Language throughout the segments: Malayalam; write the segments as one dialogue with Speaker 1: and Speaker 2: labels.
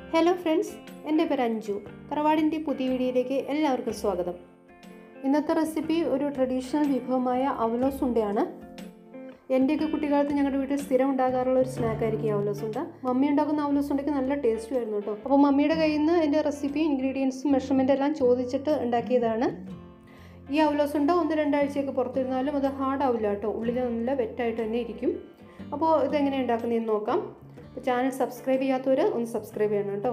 Speaker 1: ഹലോ ഫ്രണ്ട്സ് എൻ്റെ പേര് അഞ്ജു തറവാടിൻ്റെ പുതിയ വീഡിയോയിലേക്ക് എല്ലാവർക്കും സ്വാഗതം ഇന്നത്തെ റെസിപ്പി ഒരു ട്രഡീഷണൽ വിഭവമായ അവലോസ് ഉണ്ടയാണ് എൻ്റെയൊക്കെ കുട്ടിക്കാലത്ത് ഞങ്ങളുടെ വീട്ടിൽ സ്ഥിരം ഉണ്ടാകാറുള്ള ഒരു സ്നാക്ക് ആയിരിക്കും അവലോസ് ഉണ്ട മമ്മി ഉണ്ടാക്കുന്ന അവലോസ് ഉണ്ടയ്ക്ക് നല്ല ടേസ്റ്റ് ആയിരുന്നു കേട്ടോ അപ്പോൾ മമ്മിയുടെ കയ്യിൽ നിന്ന് എൻ്റെ റെസിപ്പി ഇൻഗ്രീഡിയൻസും മെഷർമെൻ്റ് എല്ലാം ചോദിച്ചിട്ട് ഉണ്ടാക്കിയതാണ് ഈ അവലോസ് ഉണ്ട ഒന്ന് രണ്ടാഴ്ചയൊക്കെ പുറത്തിരുന്നാലും അത് ഹാർഡ് ആവില്ല കേട്ടോ ഉള്ളിൽ നല്ല വെറ്റായിട്ട് തന്നെ ഇരിക്കും അപ്പോൾ ഇതെങ്ങനെ ഉണ്ടാക്കുന്നതെന്ന് നോക്കാം അപ്പോൾ ചാനൽ സബ്സ്ക്രൈബ് ചെയ്യാത്തവർ ഒന്ന് സബ്സ്ക്രൈബ് ചെയ്യണം കേട്ടോ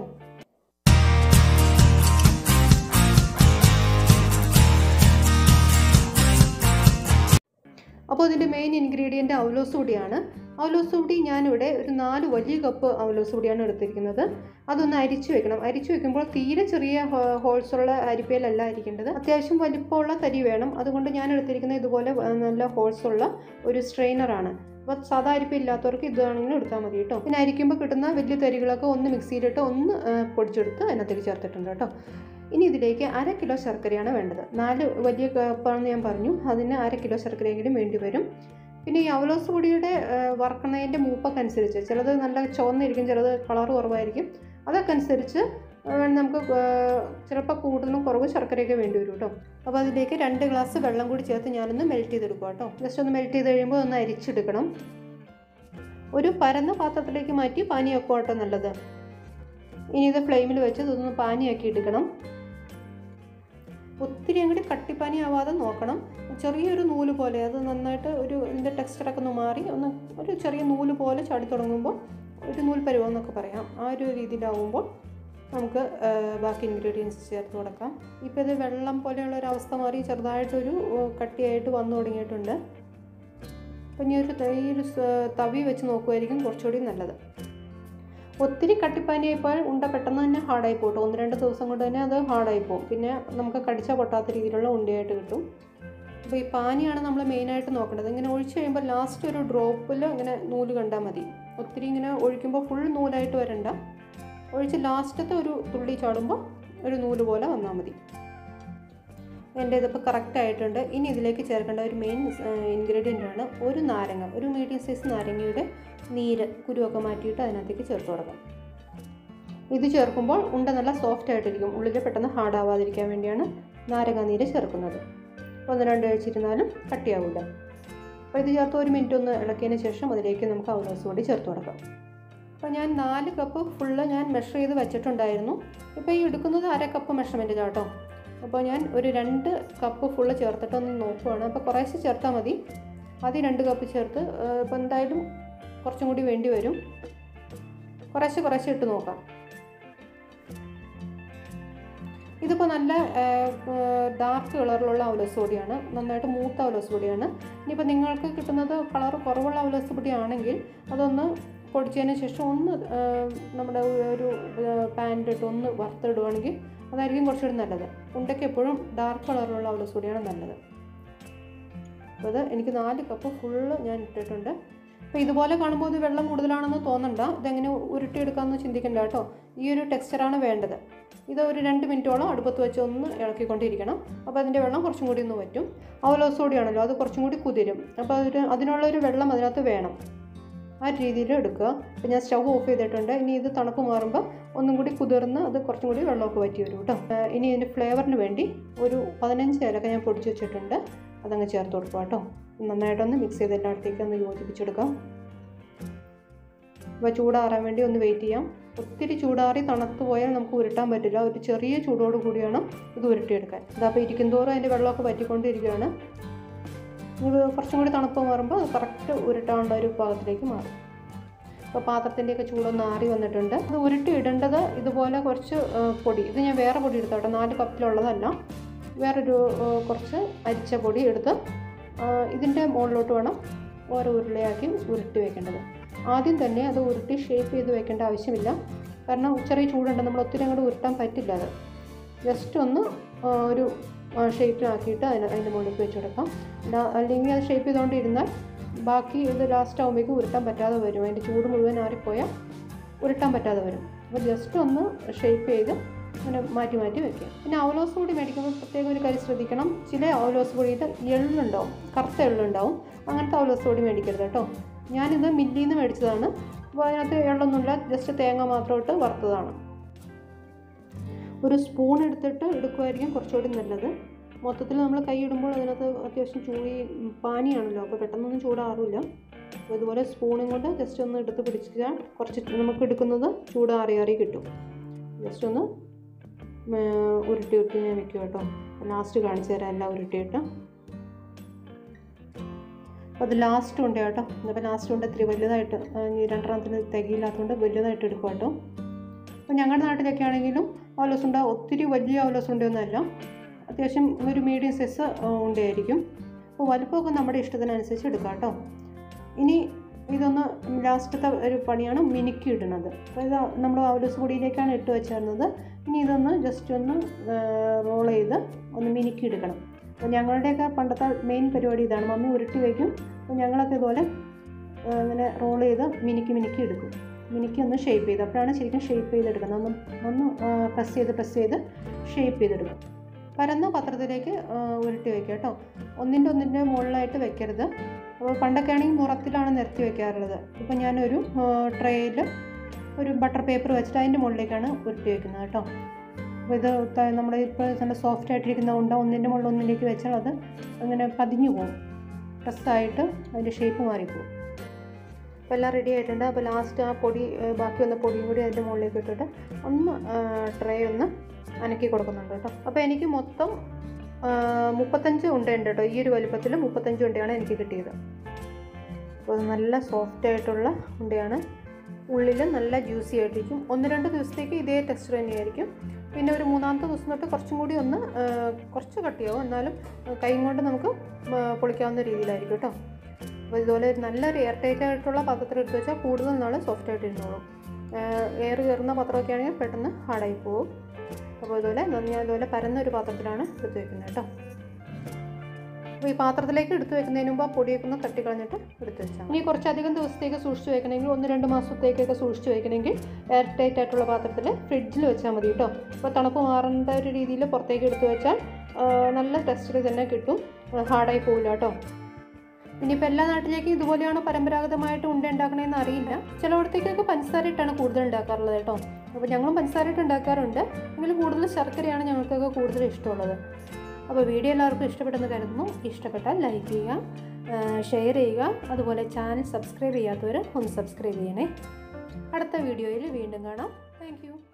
Speaker 1: അപ്പോൾ ഇതിൻ്റെ മെയിൻ ഇൻഗ്രീഡിയൻ്റ് അവലോസ് പൊടിയാണ് അവലോസ് പൊടി ഞാനിവിടെ ഒരു നാല് വലിയ കപ്പ് അവലോസ് പൊടിയാണ് എടുത്തിരിക്കുന്നത് അതൊന്ന് അരിച്ചു വെക്കണം അരിച്ചു വെക്കുമ്പോൾ തീരെ ചെറിയ ഹോൾസ് ഉള്ള അരിപ്പയിലല്ല അരിക്കേണ്ടത് അത്യാവശ്യം വലിപ്പമുള്ള തരി വേണം അതുകൊണ്ട് ഞാൻ എടുത്തിരിക്കുന്നത് ഇതുപോലെ നല്ല ഹോൾസ് ഉള്ള ഒരു സ്ട്രെയിനറാണ് അപ്പോൾ സാധാ അരിപ്പ ഇല്ലാത്തവർക്ക് ഇതാണെങ്കിലും എടുത്താൽ മതി കേട്ടോ പിന്നെ അരിക്കുമ്പോൾ കിട്ടുന്ന വലിയ തരികളൊക്കെ ഒന്ന് മിക്സിയിലിട്ട് ഒന്ന് പൊടിച്ചെടുത്ത് അതിനകത്തേക്ക് ചേർത്തിട്ടുണ്ട് കേട്ടോ ഇനി ഇതിലേക്ക് അര കിലോ ശർക്കരയാണ് വേണ്ടത് നാല് വലിയ കപ്പാണെന്ന് ഞാൻ പറഞ്ഞു അതിന് അര കിലോ ശർക്കരയെങ്കിലും വേണ്ടി വരും പിന്നെ ഈ അവലോസ് പൊടിയുടെ വറക്കണതിൻ്റെ മൂപ്പൊക്കെ അനുസരിച്ച് ചിലത് നല്ല ചുവന്നിരിക്കും ചിലത് കളർ കുറവായിരിക്കും അതൊക്കെ അനുസരിച്ച് നമുക്ക് ചിലപ്പോൾ കൂടുതലും കുറവ് ശർക്കരയൊക്കെ വേണ്ടി വരും കേട്ടോ അപ്പോൾ അതിലേക്ക് രണ്ട് ഗ്ലാസ് വെള്ളം കൂടി ചേർത്ത് ഞാനൊന്ന് മെൽറ്റ് ചെയ്തെടുക്കുക കേട്ടോ ജസ്റ്റ് ഒന്ന് മെൽറ്റ് ചെയ്ത് കഴിയുമ്പോൾ ഒന്ന് അരിച്ചെടുക്കണം ഒരു പരന്ന പാത്രത്തിലേക്ക് മാറ്റി പാനിയൊക്കെ കേട്ടോ നല്ലത് ഇനി ഇത് ഫ്ലെയിമിൽ വെച്ച് ഇതൊന്ന് പാനിയാക്കി എടുക്കണം ഒത്തിരി അങ്ങോട്ട് കട്ടിപ്പാനി ആവാതെ നോക്കണം ചെറിയൊരു നൂല് പോലെ അത് നന്നായിട്ട് ഒരു ഇതിൻ്റെ ടെക്സ്ചറൊക്കെ ഒന്ന് മാറി ഒന്ന് ഒരു ചെറിയ നൂല് പോലെ ചാടി തുടങ്ങുമ്പോൾ ഒരു നൂൽ പരുവം എന്നൊക്കെ പറയാം ആ ഒരു രീതിയിലാവുമ്പോൾ നമുക്ക് ബാക്കി ഇൻഗ്രീഡിയൻസ് ചേർത്ത് കൊടുക്കാം ഇപ്പോൾ ഇത് വെള്ളം പോലെയുള്ള ഒരു അവസ്ഥ മാറി ചെറുതായിട്ടൊരു കട്ടിയായിട്ട് വന്നു തുടങ്ങിയിട്ടുണ്ട് അപ്പം ഇനി ഒരു ഈ ഒരു തവി വെച്ച് നോക്കുമായിരിക്കും കുറച്ചുകൂടി നല്ലത് ഒത്തിരി കട്ടിപ്പാനിയായപ്പോൾ ഉണ്ട പെട്ടെന്ന് തന്നെ ഹാർഡായി പോട്ടും ഒന്ന് രണ്ട് ദിവസം കൊണ്ട് തന്നെ അത് ഹാർഡായി പോകും പിന്നെ നമുക്ക് കടിച്ചാൽ പൊട്ടാത്ത രീതിയിലുള്ള ഉണ്ടയായിട്ട് കിട്ടും അപ്പോൾ ഈ പാനിയാണ് നമ്മൾ മെയിനായിട്ട് നോക്കേണ്ടത് ഇങ്ങനെ ഒഴിച്ച് കഴിയുമ്പോൾ ലാസ്റ്റ് ഒരു ഡ്രോപ്പിൽ ഇങ്ങനെ നൂല് കണ്ടാൽ മതി ഒത്തിരി ഇങ്ങനെ ഒഴിക്കുമ്പോൾ ഫുൾ നൂലായിട്ട് വരണ്ട ഒഴിച്ച് ലാസ്റ്റത്തെ ഒരു തുള്ളി ചാടുമ്പോൾ ഒരു നൂല് പോലെ വന്നാൽ മതി എൻ്റെ ഇതിപ്പോൾ കറക്റ്റ് ആയിട്ടുണ്ട് ഇനി ഇതിലേക്ക് ചേർക്കേണ്ട ഒരു മെയിൻ ഇൻഗ്രീഡിയൻ്റ് ആണ് ഒരു നാരങ്ങ ഒരു മീഡിയം സൈസ് നാരങ്ങയുടെ നീര് കുരുവൊക്കെ മാറ്റിയിട്ട് അതിനകത്തേക്ക് ചേർത്ത് കൊടുക്കാം ഇത് ചേർക്കുമ്പോൾ ഉണ്ട നല്ല സോഫ്റ്റ് ആയിട്ടിരിക്കും ഉള്ളിൽ പെട്ടെന്ന് ഹാർഡ് ആവാതിരിക്കാൻ വേണ്ടിയാണ് നാരങ്ങ നീര് ചേർക്കുന്നത് ഒന്ന് രണ്ട് കഴിച്ചിരുന്നാലും കട്ടിയാവില്ല അപ്പോൾ ഇത് ചേർത്ത് ഒരു മിനിറ്റ് ഒന്ന് ഇളക്കിയതിന് ശേഷം അതിലേക്ക് നമുക്ക് അവലോസ് കൂടി ചേർത്ത് കൊടുക്കാം അപ്പോൾ ഞാൻ നാല് കപ്പ് ഫുള്ള് ഞാൻ മെഷർ ചെയ്ത് വെച്ചിട്ടുണ്ടായിരുന്നു ഇപ്പോൾ ഈ എടുക്കുന്നത് അര കപ്പ് മെഷർമെൻറ്റ് കേട്ടോ അപ്പോൾ ഞാൻ ഒരു രണ്ട് കപ്പ് ഫുള്ള് ചേർത്തിട്ടൊന്ന് നോക്കുവാണ് അപ്പോൾ കുറേശ്ശെ ചേർത്താൽ മതി ആദ്യം രണ്ട് കപ്പ് ചേർത്ത് ഇപ്പോൾ എന്തായാലും കുറച്ചും കൂടി വേണ്ടി വരും കുറേശ്ശെ കുറേശ്ശെ ഇട്ട് നോക്കാം ഇതിപ്പോൾ നല്ല ഡാർക്ക് കളറിലുള്ള അവലോസ് പൊടിയാണ് നന്നായിട്ട് മൂത്ത അവലോസ് പൊടിയാണ് ഇനിയിപ്പോൾ നിങ്ങൾക്ക് കിട്ടുന്നത് കളർ കുറവുള്ള അവലോസ് പൊടി ആണെങ്കിൽ അതൊന്ന് പൊടിച്ചതിന് ശേഷം ഒന്ന് നമ്മുടെ ഒരു പാനിലിട്ട് ഒന്ന് വറുത്തിടുകയാണെങ്കിൽ അതായിരിക്കും കുറച്ചുകൂടി നല്ലത് ഉണ്ടയ്ക്ക് എപ്പോഴും ഡാർക്ക് കളറിലുള്ള അവലോസ് പൊടിയാണ് നല്ലത് അപ്പോൾ അത് എനിക്ക് നാല് കപ്പ് ഫുള്ള് ഞാൻ ഇട്ടിട്ടുണ്ട് അപ്പോൾ ഇതുപോലെ കാണുമ്പോൾ ഇത് വെള്ളം കൂടുതലാണെന്ന് തോന്നണ്ട ഇതെങ്ങനെ ഉരുട്ടിയെടുക്കാമെന്ന് ചിന്തിക്കണ്ട കേട്ടോ ഈ ഒരു ടെക്സ്ചറാണ് വേണ്ടത് ഇത് ഒരു രണ്ട് മിനിറ്റോളം അടുപ്പത്ത് വെച്ച് ഒന്ന് ഇളക്കിക്കൊണ്ടിരിക്കണം അപ്പോൾ അതിൻ്റെ വെള്ളം കുറച്ചും കൂടി ഒന്ന് വറ്റും അവലോസ് പൊടിയാണല്ലോ അത് കുറച്ചും കൂടി കുതിരും അപ്പോൾ അതൊരു അതിനുള്ളൊരു വെള്ളം അതിനകത്ത് വേണം ആ രീതിയിൽ എടുക്കുക അപ്പോൾ ഞാൻ സ്റ്റൗ ഓഫ് ചെയ്തിട്ടുണ്ട് ഇനി ഇത് തണുപ്പ് മാറുമ്പോൾ ഒന്നും കൂടി കുതിർന്ന് അത് കുറച്ചും കൂടി വെള്ളമൊക്കെ വറ്റി വരും കേട്ടോ ഇനി ഇതിൻ്റെ ഫ്ലേവറിന് വേണ്ടി ഒരു പതിനഞ്ച് ഏലക്ക ഞാൻ പൊടിച്ച് വെച്ചിട്ടുണ്ട് അതങ്ങ് ചേർത്ത് കൊടുക്കുക കേട്ടോ നന്നായിട്ടൊന്ന് മിക്സ് ചെയ്ത് എല്ലായിടത്തേക്ക് ഒന്ന് യോജിപ്പിച്ചെടുക്കാം അപ്പോൾ ചൂടാറാൻ വേണ്ടി ഒന്ന് വെയിറ്റ് ചെയ്യാം ഒത്തിരി ചൂടാറി തണുത്ത് പോയാൽ നമുക്ക് ഉരുട്ടാൻ പറ്റില്ല ഒരു ചെറിയ ചൂടോട് കൂടിയാണ് ഇത് ഉരുട്ടിയെടുക്കാൻ ഇതപ്പോൾ ഇരിക്കുന്തോറും അതിൻ്റെ വെള്ളമൊക്കെ വറ്റിക്കൊണ്ടിരിക്കുകയാണ് ഇത് കുറച്ചും കൂടി തണുപ്പ് മാറുമ്പോൾ അത് കറക്റ്റ് ഉരുട്ടാനുള്ള ഒരു പാകത്തിലേക്ക് മാറും അപ്പോൾ പാത്രത്തിൻ്റെയൊക്കെ ചൂടൊന്ന് ആറി വന്നിട്ടുണ്ട് അത് ഉരുട്ടി ഇടേണ്ടത് ഇതുപോലെ കുറച്ച് പൊടി ഇത് ഞാൻ വേറെ പൊടി എടുത്തോട്ടെ നാല് കപ്പിലുള്ളതല്ല വേറൊരു കുറച്ച് അരിച്ച പൊടി എടുത്ത് ഇതിൻ്റെ മുകളിലോട്ട് വേണം ഓരോ ഉരുളയാക്കി ഉരുട്ടി വെക്കേണ്ടത് ആദ്യം തന്നെ അത് ഉരുട്ടി ഷേപ്പ് ചെയ്ത് വെക്കേണ്ട ആവശ്യമില്ല കാരണം ചെറിയ ചൂടുണ്ട് നമ്മൾ ഒത്തിരി അങ്ങോട്ട് ഉരുട്ടാൻ പറ്റില്ല അത് ജസ്റ്റ് ഒന്ന് ഒരു ഷേപ്പിലാക്കിയിട്ട് അതിന് അതിൻ്റെ മുകളിലേക്ക് വെച്ച് കൊടുക്കാം അല്ലെങ്കിൽ അത് ഷേപ്പ് ചെയ്തുകൊണ്ടിരുന്നാൽ ബാക്കി ഇത് ലാസ്റ്റ് ആകുമ്പോഴേക്കും ഉരുട്ടാൻ പറ്റാതെ വരും അതിൻ്റെ ചൂട് മുഴുവൻ ആറിപ്പോയാൽ ഉരുട്ടാൻ പറ്റാതെ വരും അപ്പോൾ ജസ്റ്റ് ഒന്ന് ഷേപ്പ് ചെയ്ത് അങ്ങനെ മാറ്റി മാറ്റി വെക്കുക പിന്നെ അവലോസ് പൊടി മേടിക്കുമ്പോൾ പ്രത്യേകം ഒരു കാര്യം ശ്രദ്ധിക്കണം ചില അവലോസ് പൊടിയിൽ എള്ളുണ്ടാവും കറുത്ത എള്ളുണ്ടാവും അങ്ങനത്തെ അവലോസ് പൊടി മേടിക്കരുത് കേട്ടോ ഞാനിത് മില്ലിൽ നിന്ന് മേടിച്ചതാണ് അപ്പോൾ അതിനകത്ത് എള്ളൊന്നുമില്ല ജസ്റ്റ് തേങ്ങ മാത്രം ഇട്ട് വറുത്തതാണ് ഒരു സ്പൂൺ എടുത്തിട്ട് എടുക്കുമായിരിക്കും കുറച്ചുകൂടി നല്ലത് മൊത്തത്തിൽ നമ്മൾ കൈ ഇടുമ്പോൾ അതിനകത്ത് അത്യാവശ്യം ചൂടി പാനിയാണല്ലോ അപ്പോൾ പെട്ടെന്നൊന്നും ചൂടാറില്ല അപ്പോൾ ഇതുപോലെ സ്പൂണും കൊണ്ട് ജസ്റ്റ് ഒന്ന് എടുത്ത് പിടിച്ചാൽ കുറച്ച് നമുക്ക് എടുക്കുന്നത് ചൂടാറി ആറി കിട്ടും ജസ്റ്റ് ഒന്ന് ഉരുട്ടി ഉരുട്ടി ഞാൻ വെക്കും കേട്ടോ ലാസ്റ്റ് കാണിച്ചു തരാം എല്ലാം ഉരുട്ടിയിട്ട് അപ്പോൾ അത് ലാസ്റ്റ് ഉണ്ട് കേട്ടോ അപ്പോൾ ലാസ്റ്റ് ഉണ്ട് ഇത്തിരി വലുതായിട്ട് ഈ രണ്ടെണ്ണത്തിന് തികയില്ലാത്തതുകൊണ്ട് വലുതായിട്ട് എടുക്കും കേട്ടോ അപ്പോൾ ഞങ്ങളുടെ നാട്ടിലൊക്കെ ആണെങ്കിലും ഓലസുണ്ട ഒത്തിരി വലിയ ഓലസുണ്ടയൊന്നുമല്ല അത്യാവശ്യം ഒരു മീഡിയം സൈസ് ഉണ്ടായിരിക്കും അപ്പോൾ വലുപ്പമൊക്കെ നമ്മുടെ ഇഷ്ടത്തിനനുസരിച്ച് എടുക്കാം കേട്ടോ ഇനി ഇതൊന്ന് ലാസ്റ്റത്തെ ഒരു പണിയാണ് മിനുക്കി ഇടുന്നത് അപ്പോൾ ഇത് നമ്മൾ ഓലസ് പൊടിയിലേക്കാണ് ഇട്ട് വെച്ചിരുന്നത് ഇനി ഇതൊന്ന് ജസ്റ്റ് ഒന്ന് റോൾ ചെയ്ത് ഒന്ന് മിനുക്കി എടുക്കണം അപ്പോൾ ഞങ്ങളുടെയൊക്കെ പണ്ടത്തെ മെയിൻ പരിപാടി ഇതാണ് മമ്മി ഉരുട്ടി വയ്ക്കും അപ്പോൾ ഞങ്ങളൊക്കെ ഇതുപോലെ ഇങ്ങനെ റോൾ ചെയ്ത് മിനുക്കി മിനുക്കി എടുക്കും മിനുക്കി ഒന്ന് ഷേപ്പ് ചെയ്ത് അപ്പോഴാണ് ശരിക്കും ഷേപ്പ് ചെയ്തെടുക്കുന്നത് ഒന്ന് ഒന്ന് പ്രസ് ചെയ്ത് പ്രസ് ചെയ്ത് ഷേപ്പ് ചെയ്തെടുക്കും പരന്ന പാത്രത്തിലേക്ക് ഉരുട്ടി വയ്ക്കുക കേട്ടോ ഒന്നിൻ്റെ ഒന്നിൻ്റെ മുകളിലായിട്ട് വെക്കരുത് അപ്പോൾ പണ്ടൊക്കെ ആണെങ്കിൽ മുറത്തിലാണ് നിരത്തി വെക്കാറുള്ളത് ഇപ്പോൾ ഞാനൊരു ട്രേയിൽ ഒരു ബട്ടർ പേപ്പർ വെച്ചിട്ട് അതിൻ്റെ മുകളിലേക്കാണ് ഉരുട്ടി വയ്ക്കുന്നത് കേട്ടോ അപ്പോൾ ഇത് നമ്മുടെ ഇപ്പോൾ നല്ല സോഫ്റ്റ് ആയിട്ടിരിക്കുന്ന ഉണ്ട ഒന്നിൻ്റെ മുകളിൽ ഒന്നിലേക്ക് വെച്ചാൽ അത് അങ്ങനെ പതിഞ്ഞു പോകും പ്രസ്സായിട്ട് അതിൻ്റെ ഷേപ്പ് മാറിപ്പോകും അപ്പോൾ എല്ലാം റെഡി ആയിട്ടുണ്ട് അപ്പോൾ ലാസ്റ്റ് ആ പൊടി ബാക്കി വന്ന പൊടിയും കൂടി അതിൻ്റെ മുകളിലേക്ക് ഇട്ടിട്ട് ഒന്ന് ട്രേ ഒന്ന് അനക്കി കൊടുക്കുന്നുണ്ട് കേട്ടോ അപ്പോൾ എനിക്ക് മൊത്തം മുപ്പത്തഞ്ച് ഉണ്ടയുണ്ട് കേട്ടോ ഈ ഒരു വലുപ്പത്തിൽ മുപ്പത്തഞ്ച് ഉണ്ടയാണ് എനിക്ക് കിട്ടിയത് അപ്പോൾ നല്ല സോഫ്റ്റ് ആയിട്ടുള്ള ഉണ്ടയാണ് ഉള്ളിൽ നല്ല ജ്യൂസി ആയിട്ടിരിക്കും ഒന്ന് രണ്ട് ദിവസത്തേക്ക് ഇതേ ടെക്സ്ചർ തന്നെയായിരിക്കും പിന്നെ ഒരു മൂന്നാമത്തെ ദിവസം തൊട്ട് കുറച്ചും കൂടി ഒന്ന് കുറച്ച് കട്ടിയാവും എന്നാലും കൈ കൊണ്ട് നമുക്ക് പൊളിക്കാവുന്ന രീതിയിലായിരിക്കും കേട്ടോ അപ്പോൾ ഇതുപോലെ നല്ലൊരു എയർ ടൈറ്റ് ആയിട്ടുള്ള പാത്രത്തിൽ എടുത്ത് വെച്ചാൽ കൂടുതൽ നാൾ സോഫ്റ്റ് ആയിട്ട് ഇരുന്നോളും എയർ കയറുന്ന പാത്രമൊക്കെ ആണെങ്കിൽ പെട്ടെന്ന് ഹാർഡായി പോകും അപ്പോൾ ഇതുപോലെ ഞാൻ ഇതുപോലെ പരന്നൊരു പാത്രത്തിലാണ് എടുത്ത് വെക്കുന്നത് കേട്ടോ അപ്പോൾ ഈ പാത്രത്തിലേക്ക് എടുത്ത് വെക്കുന്നതിന് മുമ്പ് ആ പൊടിയൊക്കെ ഒന്ന് തട്ടിക്കളഞ്ഞിട്ട് എടുത്ത് വെച്ചാൽ ഇനി കുറച്ചധികം ദിവസത്തേക്ക് സൂക്ഷിച്ച് വെക്കണമെങ്കിൽ ഒന്ന് രണ്ട് മാസത്തേക്കൊക്കെ സൂക്ഷിച്ച് വെക്കണമെങ്കിൽ എയർ ടൈറ്റ് ആയിട്ടുള്ള പാത്രത്തിൽ ഫ്രിഡ്ജിൽ വെച്ചാൽ മതി കേട്ടോ അപ്പോൾ തണുപ്പ് മാറേണ്ട ഒരു രീതിയിൽ പുറത്തേക്ക് എടുത്ത് വെച്ചാൽ നല്ല ടെക്സ്ചർ തന്നെ കിട്ടും ഹാർഡായി പോകില്ല കേട്ടോ ഇനിയിപ്പോൾ എല്ലാ നാട്ടിലേക്കും ഇതുപോലെയാണ് പരമ്പരാഗതമായിട്ട് ഉണ്ട ഉണ്ടാക്കണമെന്ന് അറിയില്ല ചിലയിടത്തേക്കൊക്കെ പഞ്ചസാര ഇട്ടാണ് കൂടുതൽ ഉണ്ടാക്കാറുള്ളത് കേട്ടോ അപ്പോൾ ഞങ്ങളും പഞ്ചസാര ഇട്ട് ഉണ്ടാക്കാറുണ്ട് എങ്കിലും കൂടുതൽ ശർക്കരയാണ് ഞങ്ങൾക്കൊക്കെ കൂടുതൽ ഇഷ്ടമുള്ളത് അപ്പോൾ വീഡിയോ എല്ലാവർക്കും ഇഷ്ടപ്പെട്ടെന്ന് കരുതുന്നു ഇഷ്ടപ്പെട്ടാൽ ലൈക്ക് ചെയ്യുക ഷെയർ ചെയ്യുക അതുപോലെ ചാനൽ സബ്സ്ക്രൈബ് ചെയ്യാത്തവർ ഒന്ന് സബ്സ്ക്രൈബ് ചെയ്യണേ അടുത്ത വീഡിയോയിൽ വീണ്ടും കാണാം താങ്ക്